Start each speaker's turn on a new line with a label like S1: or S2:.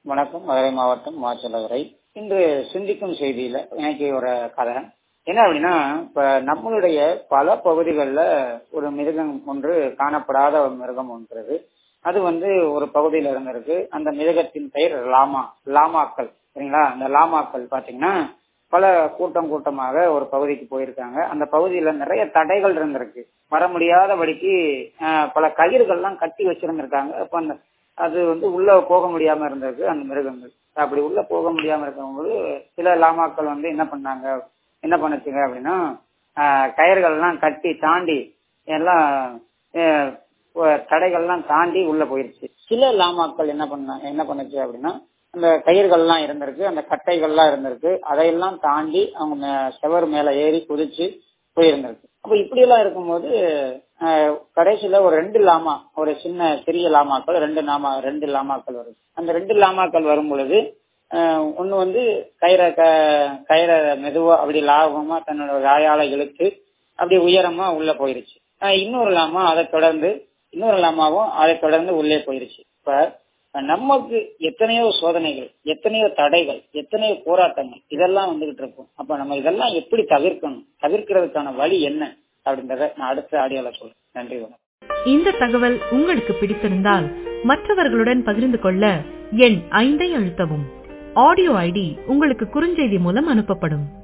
S1: வணக்கம் மதுரை மாவட்டம் மாச்சலவரை இன்று சிந்திக்கும் செய்தியில எனக்கு ஒரு கதை என்ன அப்படின்னா இப்ப நம்மளுடைய பல பகுதிகளில் ஒரு மிருகம் ஒன்று காணப்படாத ஒரு மிருகம் ஒன்றது அது வந்து ஒரு பகுதியில இருந்திருக்கு அந்த மிருகத்தின் பெயர் லாமா லாமாக்கள் சரிங்களா அந்த லாமாக்கள் பாத்தீங்கன்னா பல கூட்டம் கூட்டமாக ஒரு பகுதிக்கு போயிருக்காங்க அந்த பகுதியில நிறைய தடைகள் இருந்திருக்கு வர முடியாதபடிக்கு ஆஹ், பல கயிறுகள்லாம் கட்டி வச்சிருந்திருக்காங்க அப்ப அந்த அது வந்து உள்ள போக முடியாம இருந்திருக்கு அந்த மிருகங்கள் அப்படி உள்ள போக முடியாம இருக்கும்போது சில லாமாக்கள் வந்து என்ன பண்ணாங்க என்ன பண்ணுச்சுங்க அப்படின்னா ஆஹ், கயிறுகள்லாம் கட்டி தாண்டி எல்லாம் ஆஹ், ஒ- தடைகள்லாம் தாண்டி உள்ள போயிருச்சு சில லாமாக்கள் என்ன பண்ண என்ன பண்ணுச்சு அப்படின்னா அந்த கயிறுகள்லாம் இருந்திருக்கு அந்த கட்டைகள்லாம் இருந்திருக்கு அதையெல்லாம் தாண்டி அவங்க மே- செவர் மேல ஏறி குதிச்சு போயிருந்திருக்கு அப்ப இப்படி எல்லாம் இருக்கும்போது ஆஹ், கடைசியில ஒரு ரெண்டு லாமா ஒரு சின்ன சிறிய லாமாக்கள் ரெண்டு லாமா ரெண்டு லாமாக்கள் வருது அந்த ரெண்டு லாமாக்கள் வரும் பொழுது ஆஹ், ஒண்ணு வந்து கயிறை க- கயிறை மெதுவா அப்படி லாபமா தன்னோட வாயால இழுத்து அப்படி உயரமா உள்ள போயிருச்சு ஆஹ், இன்னொரு லாமா அதை தொடர்ந்து இன்னொரு லாமாவும் அதை தொடர்ந்து உள்ளே போயிருச்சு இப்ப நமக்கு எத்தனையோ சோதனைகள் எத்தனையோ தடைகள் எத்தனையோ போராட்டங்கள் இதெல்லாம் வந்துகிட்டு இருக்கும் அப்ப நம்ம இதெல்லாம் எப்படி தவிர்க்கணும் தவிர்க்கிறதுக்கான வழி என்ன அப்படின்றத நான் அடுத்த ஆடியோல சொல்றேன் நன்றி வணக்கம்
S2: இந்த தகவல் உங்களுக்கு பிடித்திருந்தால் மற்றவர்களுடன் பகிர்ந்து கொள்ள எண் ஐந்தை அழுத்தவும் ஆடியோ ஐடி உங்களுக்கு குறுஞ்செய்தி மூலம் அனுப்பப்படும்